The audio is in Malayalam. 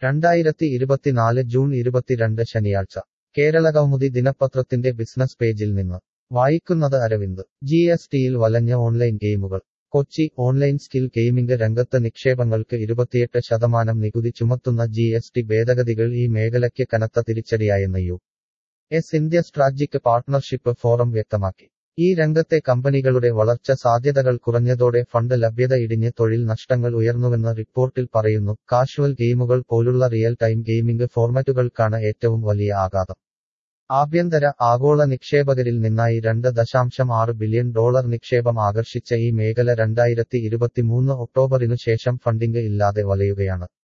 രണ്ടായിരത്തി ഇരുപത്തിനാല് ജൂൺ ഇരുപത്തിരണ്ട് ശനിയാഴ്ച കേരള കൗമുദി ദിനപത്രത്തിന്റെ ബിസിനസ് പേജിൽ നിന്ന് വായിക്കുന്നത് അരവിന്ദ് ജി എസ് ടിയിൽ വലഞ്ഞ ഓൺലൈൻ ഗെയിമുകൾ കൊച്ചി ഓൺലൈൻ സ്കിൽ ഗെയിമിംഗ് രംഗത്ത് നിക്ഷേപങ്ങൾക്ക് ഇരുപത്തിയെട്ട് ശതമാനം നികുതി ചുമത്തുന്ന ജി എസ് ടി ഭേദഗതികൾ ഈ മേഖലയ്ക്ക് കനത്ത തിരിച്ചടിയായെന്ന് U S India strategic partnership forum വ്യക്തമാക്കി ഈ രംഗത്തെ കമ്പനികളുടെ വളർച്ച സാധ്യതകൾ കുറഞ്ഞതോടെ ഫണ്ട് ലഭ്യത ഇടിഞ്ഞ് തൊഴിൽ നഷ്ടങ്ങൾ ഉയർന്നുവെന്ന് റിപ്പോർട്ടിൽ പറയുന്നു കാഷ്വൽ ഗെയിമുകൾ പോലുള്ള റിയൽ ടൈം ഗെയിമിംഗ് ഫോർമാറ്റുകൾക്കാണ് ഏറ്റവും വലിയ ആഘാതം ആഭ്യന്തര ആഗോള നിക്ഷേപകരിൽ നിന്നായി രണ്ട് ദശാംശം ആറ് ബില്യൺ ഡോളർ നിക്ഷേപം ആകർഷിച്ച ഈ മേഖല രണ്ടായിരത്തി ഇരുപത്തിമൂന്ന് ഒക്ടോബറിനു ശേഷം ഫണ്ടിംഗ് ഇല്ലാതെ വലയുകയാണ്